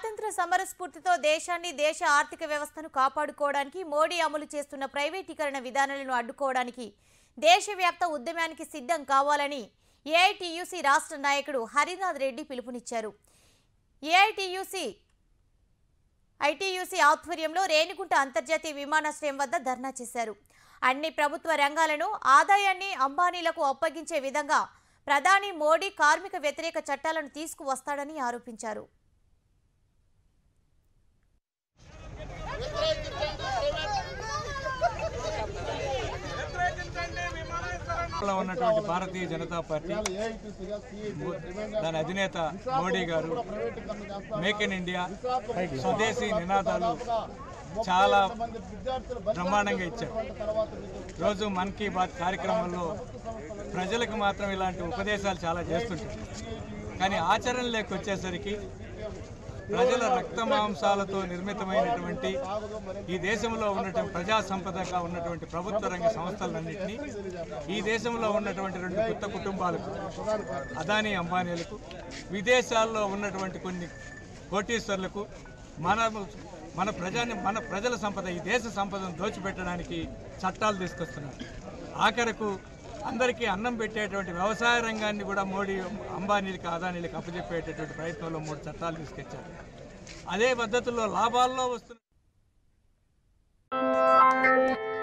స్వాతంత్ర సమర స్ఫూర్తితో దేశాన్ని దేశ ఆర్థిక వ్యవస్థను కాపాడుకోవడానికి మోడీ అమలు చేస్తున్న ప్రైవేటీకరణ విధానాలను అడ్డుకోవడానికి దేశవ్యాప్త ఉద్యమానికి సిద్ధం కావాలని ఏఐటియుసి రాష్ట్ర నాయకుడు హరినాథ్ రెడ్డి పిలుపునిచ్చారు ఏఐటియుసి ఐటీయూసీ ఆధ్వర్యంలో రేణిగుంట అంతర్జాతీయ విమానాశ్రయం వద్ద ధర్నా చేశారు అన్ని ప్రభుత్వ రంగాలను ఆదాయాన్ని అంబానీలకు అప్పగించే విధంగా ప్రధాని మోడీ కార్మిక వ్యతిరేక చట్టాలను తీసుకువస్తాడని ఆరోపించారు లో ఉన్నటువంటి భారతీయ జనతా పార్టీ దాని అధినేత మోడీ గారు మేక్ ఇన్ ఇండియా స్వదేశీ నినాదాలు చాలా బ్రహ్మాండంగా ఇచ్చారు రోజు మన్ కీ బాత్ కార్యక్రమంలో ప్రజలకు మాత్రం ఇలాంటి ఉపదేశాలు చాలా చేస్తుంటారు కానీ ఆచరణలోకి వచ్చేసరికి ప్రజల రక్త మాంసాలతో నిర్మితమైనటువంటి ఈ దేశంలో ఉన్నటువంటి ప్రజా సంపదగా ఉన్నటువంటి ప్రభుత్వ రంగ సంస్థలన్నింటినీ ఈ దేశంలో ఉన్నటువంటి రెండు కొత్త కుటుంబాలకు అదానీ అంబానీలకు విదేశాల్లో ఉన్నటువంటి కొన్ని కోటీశ్వర్లకు మన మన ప్రజాని మన ప్రజల సంపద ఈ దేశ సంపదను దోచిపెట్టడానికి చట్టాలు తీసుకొస్తున్నారు ఆఖరకు అందరికీ అన్నం పెట్టేటువంటి వ్యవసాయ రంగాన్ని కూడా మోడీ అంబానీలకి అదానీలకు అప్పచెప్పేటటువంటి ప్రయత్నంలో మూడు చట్టాలు తీసుకొచ్చారు అదే పద్ధతిలో లాభాల్లో వస్తున్న